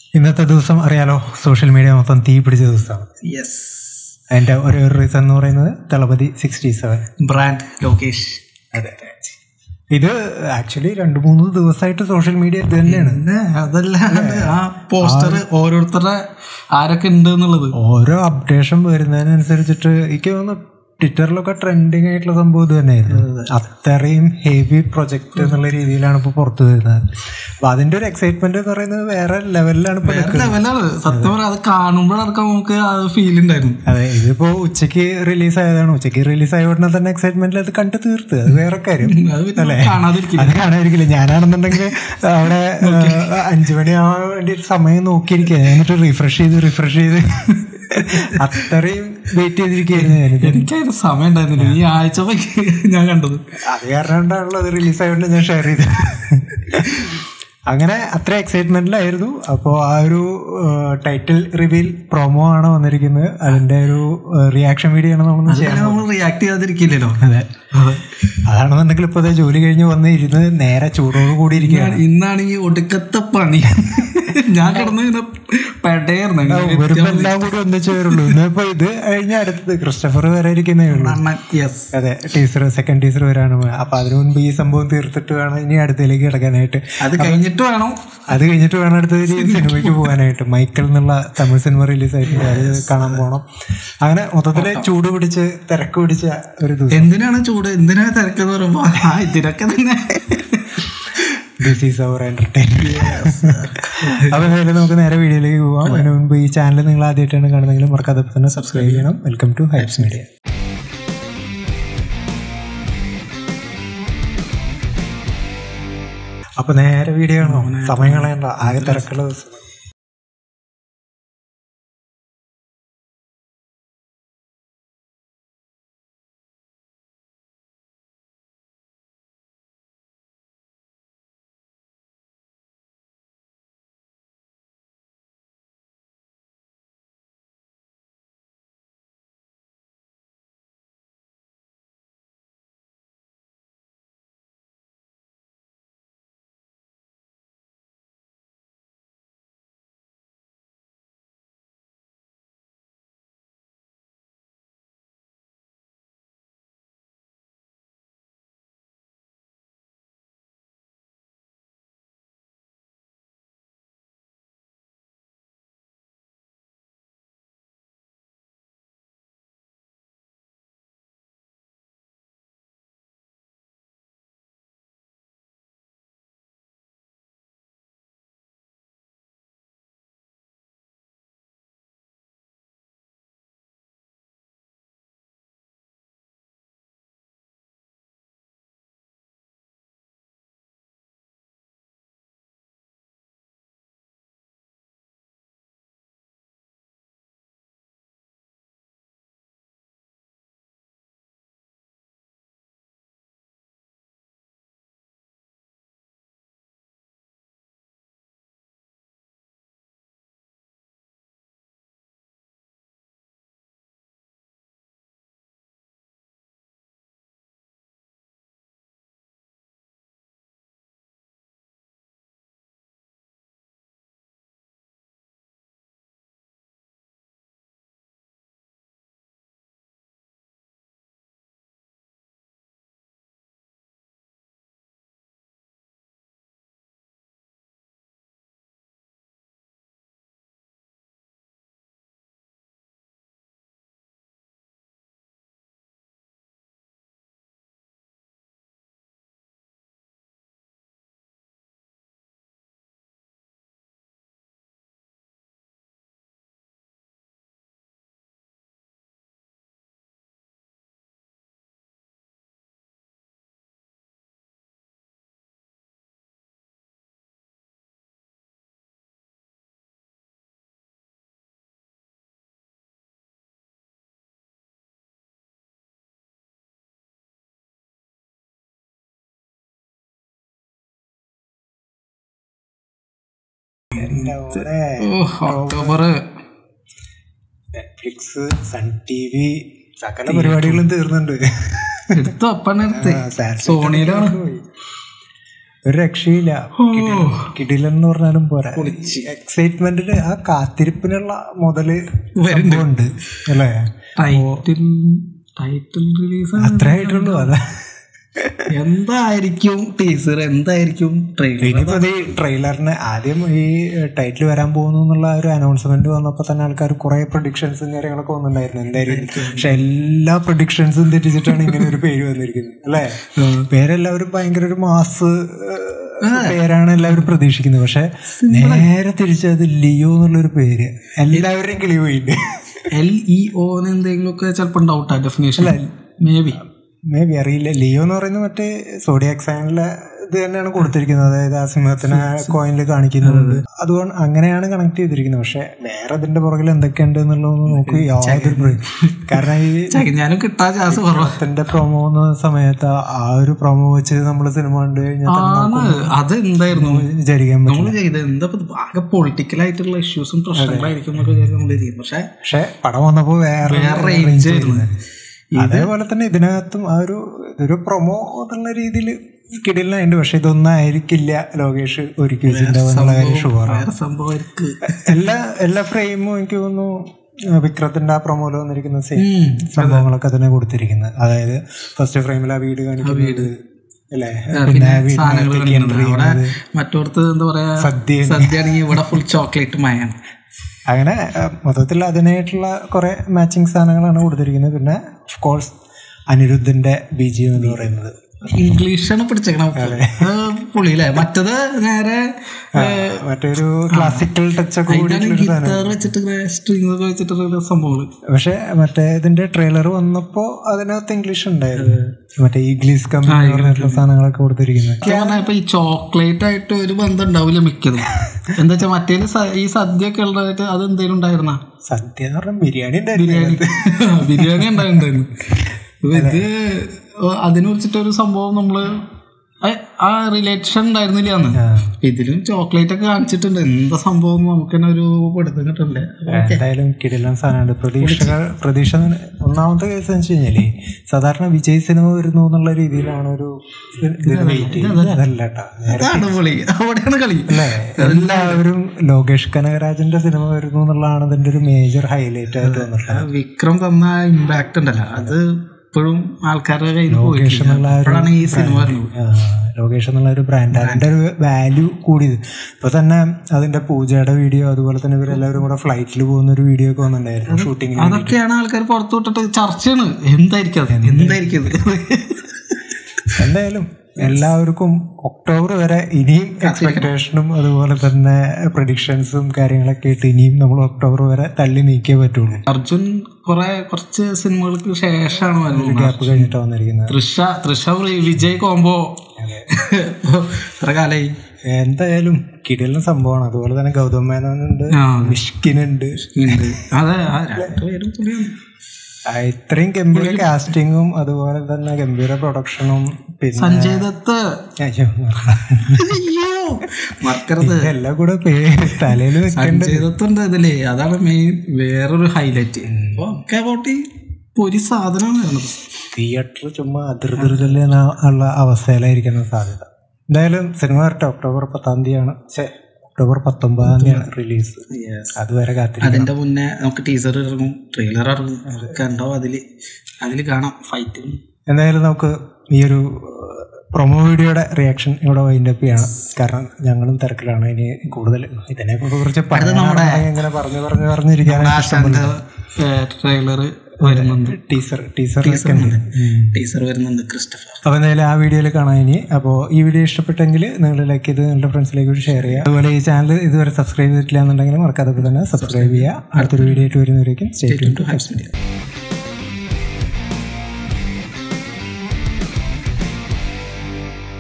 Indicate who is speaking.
Speaker 1: ഇന്നത്തെ ദിവസം അറിയാലോ സോഷ്യൽ മീഡിയ മൊത്തം തീ പിടിച്ച ദിവസമാണ്
Speaker 2: യെസ്
Speaker 1: അതിന്റെ ഒരേ ഒരു റീസൺ എന്ന് പറയുന്നത് Thalapathy sixty seven
Speaker 2: brand Lokesh
Speaker 1: അതെ ഇത് ആക്ച്വലി രണ്ട് മൂന്ന് ദിവസമായിട്ട് സോഷ്യൽ മീഡിയ ഇത് തന്നെയാണ്
Speaker 2: പിന്നെ അതല്ലാണ്ട് ആ പോസ്റ്റർ ഓരോരുത്തരുടെ ആരൊക്കെ ഉണ്ട് എന്നുള്ളത്
Speaker 1: ഓരോ അപ്ഡേഷൻ വരുന്നതിനനുസരിച്ചിട്ട് എനിക്ക് തോന്നുന്നു ട്വിറ്ററിലൊക്കെ ട്രെൻഡിങ് ആയിട്ടുള്ള സംഭവം ഇത് തന്നെയായിരുന്നു അത്രയും ഹെവി പ്രൊജക്ട് എന്നുള്ള രീതിയിലാണ് ഇപ്പോൾ പുറത്തു വരുന്നത് അപ്പൊ അതിന്റെ ഒരു എക്സൈറ്റ്മെന്റ് എന്ന് പറയുന്നത് വേറെ ലെവലിലാണ് ഇപ്പൊ
Speaker 2: വേറെ ലെവലാണ് സത്യം പറഞ്ഞാൽ അത് കാണുമ്പോഴടക്കം നമുക്ക് അത് ഫീൽ ഉണ്ടായിരുന്നു
Speaker 1: അതെ ഇതിപ്പോ ഉച്ചയ്ക്ക് റിലീസ് ആയതാണ് ഉച്ചയ്ക്ക് റിലീസ് ആയ ഉടനെ തന്നെ എക്സൈറ്റ്മെന്റിൽ അത് കണ്ടു തീർത്ത് അത് വേറെ കാര്യം
Speaker 2: അത് പിന്നെ കാണാതിരിക്കില്ല
Speaker 1: അത് കാണാതിരിക്കില്ല ഞാനാണെന്നുണ്ടെങ്കിൽ അവിടെ ആ, അഞ്ചു മണിയാവാൻ വേണ്ടി ഒരു സമയം നോക്കിയിരിക്കുക എന്നിട്ട് റിഫ്രഷ് ചെയ്ത് റിഫ്രഷ് ചെയ്ത് അത്രയും വെയിറ്റ് ചെയ്തിരിക്കുകയായിരുന്നു ഞാനിത്
Speaker 2: എനിക്കതിന് സമയം ഉണ്ടായിരുന്നില്ല ഈ ആഴ്ച ഞാൻ കണ്ടത്
Speaker 1: അത് കാരണം കൊണ്ടാണല്ലോ അത് റിലീസ് ആയതുകൊണ്ട് ഞാൻ ഷെയർ ചെയ്തത് അങ്ങനെ അത്ര എക്സൈറ്റ്മെന്റിലായിരുന്നു അപ്പോൾ ആ ഒരു ടൈറ്റിൽ റിവീൽ പ്രൊമോ ആണ് വന്നിരിക്കുന്നത് അതിന്റെ ഒരു റിയാക്ഷൻ വീഡിയോ ആണ് നമ്മൾ ചെയ്യാൻ
Speaker 2: അങ്ങനെ നമ്മൾ റിയാക്ട് ചെയ്യാതിരിക്കില്ലല്ലോ
Speaker 1: അതെ അതാണെന്നുണ്ടെങ്കിൽ ഇപ്പോൾ ദേ ജോലി കഴിഞ്ഞ് വന്ന് ഇരുന്ന് നേരെ ചൂടോട് കൂടി ഇരിക്കുകയാണ്
Speaker 2: ഇന്നാണ് ഈ ഒടുക്കത്തെ പണി ഞാൻ കിടന്ന് ഇങ്ങനെ പെടയായിരുന്നു
Speaker 1: വരുമ്പോ എല്ലാം കൂടി ഒന്നിച്ച് വരുള്ളൂ ഇന്നിപ്പോ ഇത് കഴിഞ്ഞ അടുത്തത് ക്രിസ്റ്റഫർ വരെ ഇരിക്കുന്നേ ഉള്ളൂ
Speaker 2: യെസ്
Speaker 1: അതെ ടീച്ചർ സെക്കൻഡ് ടീച്ചർ വരാണ് അപ്പൊ അതിനു മുൻപ് ഈ സംഭവം തീർത്തിട്ട് വേണം ഇനി അടുത്തേക്ക് കിടക്കാനായിട്ട്
Speaker 2: അത് കഴിഞ്ഞിട്ട് വേണം
Speaker 1: അത് കഴിഞ്ഞിട്ട് വേണം അടുത്ത സിനിമയ്ക്ക് പോകാനായിട്ട് മൈക്കിൾ എന്നുള്ള തമിഴ് സിനിമ റിലീസ് ആയിട്ടുണ്ട് അത് കാണാൻ പോകണം അങ്ങനെ മൊത്തത്തില് ചൂട് പിടിച്ച് തിരക്ക് പിടിച്ച ഒരു ദിവസം
Speaker 2: എന്തിനാണ് ചൂട് എന്തിനാ തിരക്കെന്ന് പറയുമ്പോ ആ ഇതിനൊക്കെ തന്നെ
Speaker 1: ദിസ് ഈസ് അവർ എന്റർടൈൻമെന്റ് അപ്പൊ എന്തായാലും നമുക്ക് നേരെ വീഡിയോയിലേക്ക് പോവാം അതിന് മുൻപ് ഈ ചാനൽ നിങ്ങൾ ആദ്യമായിട്ടാണ് കാണുന്നതെങ്കിൽ മറക്കാതെ തന്നെ സബ്സ്ക്രൈബ് ചെയ്യണം വെൽക്കം ടു ഹൈപ്സ് മീഡിയ അപ്പൊ നേരെ വീഡിയോ ആണോ സമയം കളയണ്ട ആകെ തിരക്കുള്ള ദിവസം
Speaker 2: ഓ ഒക്ടോബർ
Speaker 1: നെറ്റ്ഫ്ലിക്സ് സൺ ടി വി സകല പരിപാടികളും തീർന്നുണ്ട്
Speaker 2: എടുത്തു അപ്പനെടുത്ത്
Speaker 1: ആ, Saturday
Speaker 2: സോണിയിലാണ്
Speaker 1: പോയി. ഒരു രക്ഷയില്ല കിടിലൻ എന്ന് പറഞ്ഞാലും പോരാ എക്സൈറ്റ്മെന്റില് ആ കാത്തിരിപ്പിനുള്ള മുതല് ഉണ്ട് അല്ലേ
Speaker 2: ടൈറ്റിൽ ടൈറ്റിൽ റിലീസ്
Speaker 1: അത്ര ആയിട്ടുള്ളൂ അതാ
Speaker 2: എന്തായിരിക്കും ടീസർ എന്തായിരിക്കും ട്രെയിലർ
Speaker 1: ഇനിയിപ്പോ ഈ ട്രെയിലറിന് ആദ്യം ഈ ടൈറ്റിൽ വരാൻ പോകുന്നു എന്നുള്ള ഒരു അനൗൺസ്മെന്റ് വന്നപ്പോ തന്നെ ആൾക്കാർ കുറെ പ്രൊഡിക്ഷൻസും കാര്യങ്ങളൊക്കെ വന്നിട്ടുണ്ടായിരുന്നു എന്തായാലും പക്ഷെ എല്ലാ പ്രൊഡിക്ഷൻസും തെറ്റിച്ചിട്ടാണ് ഇങ്ങനെ ഒരു പേര് വന്നിരിക്കുന്നത് അല്ലേ പേരെല്ലാവരും ഭയങ്കര ഒരു മാസ് പേരാണ് എല്ലാവരും പ്രതീക്ഷിക്കുന്നത് പക്ഷെ നേരെ തിരിച്ചത് ലിയോ എന്നുള്ളൊരു പേര് എല്ലാവരുടെയും കിളി പോയിട്ടുണ്ട്
Speaker 2: എൽ ഇ ഒ എന്തെങ്കിലുമൊക്കെ ചിലപ്പോൾ ഉണ്ടാവും definition may be
Speaker 1: may be അറിയില്ല ലിയോ എന്ന് പറയുന്നത് മറ്റേ സോഡിയാക് സൈനിലെ ഇത് തന്നെയാണ് കൊടുത്തിരിക്കുന്നത് അതായത് ആ സിംഹത്തിനെ കോയിനിൽ കാണിക്കുന്നുണ്ട് അതുകൊണ്ട് അങ്ങനെയാണ് കണക്ട് ചെയ്തിരിക്കുന്നത് പക്ഷെ വേറെ ഇതിന്റെ പുറകിൽ എന്തൊക്കെയുണ്ട് എന്നുള്ളതൊന്നും നമുക്ക് യാതൊരു പ്ര- കാരണം ഈ
Speaker 2: ഞാനും കിട്ടാൻ ചാൻസ് കുറവാ
Speaker 1: പത്തിന്റെ പ്രൊമോ എന്ന സമയത്ത് ആ ഒരു പ്രൊമോ വെച്ച് നമ്മൾ സിനിമ കണ്ടു കഴിഞ്ഞാൽ
Speaker 2: ആണ് അത് എന്തായിരുന്നു
Speaker 1: വിചാരിക്കാൻ പറ്റും
Speaker 2: നമ്മൾ ചെയ്ത് എന്താ ഇപ്പൊ ഇത് ആകെ പൊളിറ്റിക്കൽ ആയിട്ടുള്ള ഇഷ്യൂസും പ്രശ്നങ്ങളായിരിക്കും എന്നൊക്കെ വിചാരിച്ച് നമ്മൾ ഇരിക്കും പക്ഷെ
Speaker 1: പക്ഷെ പടം വന്നപ്പോ വേറെ
Speaker 2: വേറെ റേഞ്ച് ആയിരുന്നു
Speaker 1: അതേപോലെ തന്നെ ഇതിനകത്തും ആ ഒരു ഇതൊരു പ്രൊമോ എന്നുള്ള രീതിയിൽ കിടിലുണ്ട് പക്ഷെ ഇതൊന്നും ആയിരിക്കില്ല ലോകേഷ് ഒരുക്കി വെച്ചിട്ടുണ്ടാവുന്നുള്ള കാര്യം ഷുവർ
Speaker 2: വേറെ സംഭവമായിരിക്കും
Speaker 1: എല്ലാ എല്ലാ ഫ്രെയിമും എനിക്ക് തോന്നുന്നു ആ, വിക്രത്തിന്റെ ആ പ്രൊമോയിൽ വന്നിരിക്കുന്ന സെയിം സംഭവങ്ങളൊക്കെ തന്നെ കൊടുത്തിരിക്കുന്നത് അതായത് ഫസ്റ്റ് ഫ്രെയിമിൽ ആ വീട് കാണിക്കുന്നത് അല്ലേ പിന്നെ ആ
Speaker 2: സാധനങ്ങൾ
Speaker 1: വീടിനകത്തേക്ക്
Speaker 2: കാണിക്കുന്നത്
Speaker 1: entry
Speaker 2: അവിടെ
Speaker 1: ചെയ്യുന്നത്.
Speaker 2: മറ്റോടത്ത് എന്താ പറയാ
Speaker 1: സദ്യ
Speaker 2: സദ്യ ആണെങ്കിൽ ഇവിടെ ഫുൾ ചോക്ലേറ്റ് മയാണ്
Speaker 1: അങ്ങനെ ആ, മൊത്തത്തിൽ അതിനായിട്ടുള്ള കുറെ മാച്ചിങ് സാധനങ്ങളാണ് കൊടുത്തിരിക്കുന്നത് പിന്നെ ഓഫ് കോഴ്സ് അനിരുദ്ധിന്റെ ബി ജി എം എന്ന് പറയുന്നത്
Speaker 2: ഇംഗ്ലീഷാണ് പിടിച്ചേക്കണം പുള്ളിയില്ലേ മറ്റത് നേരെ
Speaker 1: മറ്റൊരു ക്ലാസിക്കൽ ടച്ച് ഒക്കെ കൂടിയിട്ടുള്ള
Speaker 2: ഗിറ്റാർ വെച്ചിട്ട് സ്ട്രിങ് ഒക്കെ വെച്ചിട്ടുള്ള സംഭവങ്ങൾ
Speaker 1: പക്ഷെ മറ്റേ ഇതിന്റെ ട്രെയിലർ വന്നപ്പോ അതിനകത്ത് ഇംഗ്ലീഷ് ഉണ്ടായിരുന്നു മറ്റേ ഇംഗ്ലീഷ് കമ്പനി പറഞ്ഞിട്ടുള്ള സാധനങ്ങളൊക്കെ കൊടുത്തിരിക്കുന്നത്
Speaker 2: പറഞ്ഞാൽ ഇപ്പൊ ഈ ചോക്ലേറ്റ് ആയിട്ട് ഒരു ബന്ധം ഉണ്ടാവില്ല മിക്കതും എന്താ വെച്ചാൽ മറ്റേ ഈ സദ്യ ഒക്കെ ഉള്ളതായിട്ട് അത് എന്തേലും ഉണ്ടായിരുന്ന
Speaker 1: സദ്യ എന്ന് പറഞ്ഞാൽ ബിരിയാണി ഉണ്ടായിരുന്നു
Speaker 2: ബിരിയാണി ബിരിയാണി ഉണ്ടായിട്ടുണ്ടായിരുന്നു അപ്പൊ ഇത് അതിനെ കുറിച്ചിട്ട് ഒരു സംഭവം നമ്മള് ആ- ആ റിലേഷൻ ഉണ്ടായിരുന്നില്ല അന്ന് ഇതിലും ചോക്ലേറ്റ് ഒക്കെ കാണിച്ചിട്ടുണ്ട് എന്താ സംഭവം എന്ന് നമുക്ക് തന്നെ ഒരു പിടുത്തം കിട്ടണ്ടേ
Speaker 1: എന്തായാലും കിടിലൻ സാധനമുണ്ട് പ്രതീക്ഷകൾ പ്രതീക്ഷ തന്നെ- ഒന്നാമത്തെ കേസ് എന്ന് വെച്ച് കഴിഞ്ഞാല് സാധാരണ വിജയ് സിനിമ വരുന്നു എന്നുള്ള രീതിയിലാണ് ഒരു ഇതിന് വെയിറ്റ് ചെയ്യുന്നത് അതല്ല കേട്ടോ
Speaker 2: അതാണ് പൊളി അവിടെയാണ് കളി
Speaker 1: അല്ലേ എല്ലാവരും ലോകേഷ് കനകരാജന്റെ സിനിമ വരുന്നു എന്നുള്ളതാണ് ഇതിന്റെ ഒരു മേജർ ഹൈലൈറ്റ് ആയിട്ട് വന്നിട്ടുള്ളത്
Speaker 2: വിക്രം തന്ന ഇമ്പാക്ട് ഉണ്ടല്ലോ അത് ഇപ്പോഴും ആൾക്കാരുടെ കയ്യിൽ നിന്ന് പോയിട്ടില്ല
Speaker 1: എന്നുള്ള ആ ഒരു
Speaker 2: അപ്പോഴാണ് ഈ സിനിമ വരുന്നത്
Speaker 1: ആ, ലോകേഷ് എന്നുള്ള ഒരു ബ്രാൻഡ് അതിന്റെ ഒരു വാല്യൂ കൂടിയത് ഇപ്പൊ തന്നെ അതിന്റെ പൂജയുടെ വീഡിയോ അതുപോലെ തന്നെ ഇവരെല്ലാവരും കൂടെ ഫ്ലൈറ്റിൽ പോകുന്ന ഒരു വീഡിയോ ഒക്കെ വന്നിട്ടുണ്ടായിരുന്നു ഷൂട്ടിങ്ങിന്
Speaker 2: അതൊക്കെയാണ് ആൾക്കാർ പുറത്തു വിട്ടിട്ട് ചർച്ചയാണ് എന്തായിരിക്കും അത് എന്തായിരിക്കും അത്
Speaker 1: എന്തായാലും എല്ലാവർക്കും ഒക്ടോബർ വരെ ഇനിയും എക്സ്പെക്ടേഷനും അതുപോലെ തന്നെ പ്രഡിക്ഷൻസും കാര്യങ്ങളൊക്കെ ആയിട്ട് ഇനിയും നമ്മൾ ഒക്ടോബർ വരെ തള്ളി നീക്കിയേ പറ്റുള്ളൂ
Speaker 2: അർജുൻ കുറെ കുറച്ച് സിനിമകൾക്ക് ശേഷമാണ് വരുന്നത്
Speaker 1: ഗ്യാപ്പ് കഴിഞ്ഞിട്ടാണ് വന്നിരിക്കുന്നത്
Speaker 2: തൃഷ തൃഷ വി- വിജയ് കോംബോ എത്ര കാലായി
Speaker 1: എന്തായാലും കിടിലൻ സംഭവമാണ് അതുപോലെ തന്നെ ഗൗതം മേനോനുണ്ട്
Speaker 2: ആ
Speaker 1: മിഷ്കിനുണ്ട്
Speaker 2: ഉണ്ട് അതെ ആ രണ്ടുപേരും പുള്ളിയാണ്
Speaker 1: ആ, ഇത്രയും ഗംഭീര കാസ്റ്റിങ്ങും അതുപോലെ തന്നെ ഗംഭീര പ്രൊഡക്ഷനും പിന്നെ
Speaker 2: സഞ്ജയ് ദത്ത്
Speaker 1: അയ്യോ,
Speaker 2: അയ്യോ മറക്കരുത്
Speaker 1: എല്ലാം കൂടെ പേര് തലയിൽ വെക്കേണ്ട
Speaker 2: സഞ്ജയ് ദത്ത് ഉണ്ട് ഇതിലേ അതാണ് മെയിൻ വേറൊരു ഹൈലൈറ്റ് ഒക്കെ പോട്ടി പൊരി സാധനമാണ് വരുന്നത്
Speaker 1: തിയേറ്റർ ചുമ്മാ അതിർതിർജല് ഉള്ള അവസ്ഥയിലായിരിക്കുന്ന സാധ്യത എന്തായാലും സിനിമ വരട്ടെ ഒക്ടോബർ പത്താം തീയതിയാണ് ഛെ, ഒക്ടോബർ പത്തൊമ്പതാം തീയതിയാണ് റിലീസ് അതുവരെ കാത്തിരിക്കും
Speaker 2: അതിന്റെ മുന്നേ നമുക്ക് ടീസർ ഇറങ്ങും ട്രെയിലർ ഇറങ്ങും അതൊക്കെ ഉണ്ടാവും അതില് അതില് കാണാം ഫൈറ്റ്
Speaker 1: എന്തായാലും നമുക്ക് ഈ ഒരു പ്രൊമോ വീഡിയോയുടെ റിയാക്ഷൻ ഇവിടെ വൈൻഡ് അപ്പ് ചെയ്യണം കാരണം ഞങ്ങളും തിരക്കിലാണ് ഇനി കൂടുതൽ ഇതിനെ കുറിച്ച് പറയാനാണെങ്കിൽ ഇങ്ങനെ പറഞ്ഞു പറഞ്ഞു പറഞ്ഞിരിക്കാനായിട്ട്
Speaker 2: ട്രെയിലർ വരുന്നുണ്ട്
Speaker 1: ടീസർ ടീസർ
Speaker 2: ടീസർ വരുന്നുണ്ട് ക്രിസ്റ്റഫർ
Speaker 1: അപ്പോൾ എന്തായാലും ആ വീഡിയോയിൽ കാണാൻ ഇനി അപ്പോൾ ഈ വീഡിയോ ഇഷ്ടപ്പെട്ടെങ്കിൽ നിങ്ങൾ ലൈക്ക് ചെയ്ത് നിങ്ങളുടെ ഫ്രണ്ട്സിലേക്ക് കൂടി ഷെയർ ചെയ്യുക അതുപോലെ ഈ ചാനൽ ഇതുവരെ സബ്സ്ക്രൈബ് ചെയ്തിട്ടില്ല എന്നുണ്ടെങ്കിൽ മറക്കാതെ തന്നെ സബ്സ്ക്രൈബ് ചെയ്യുക അടുത്തൊരു വീഡിയോ ആയിട്ട് വരുന്നവരേക്കും stay tune
Speaker 2: to hypes media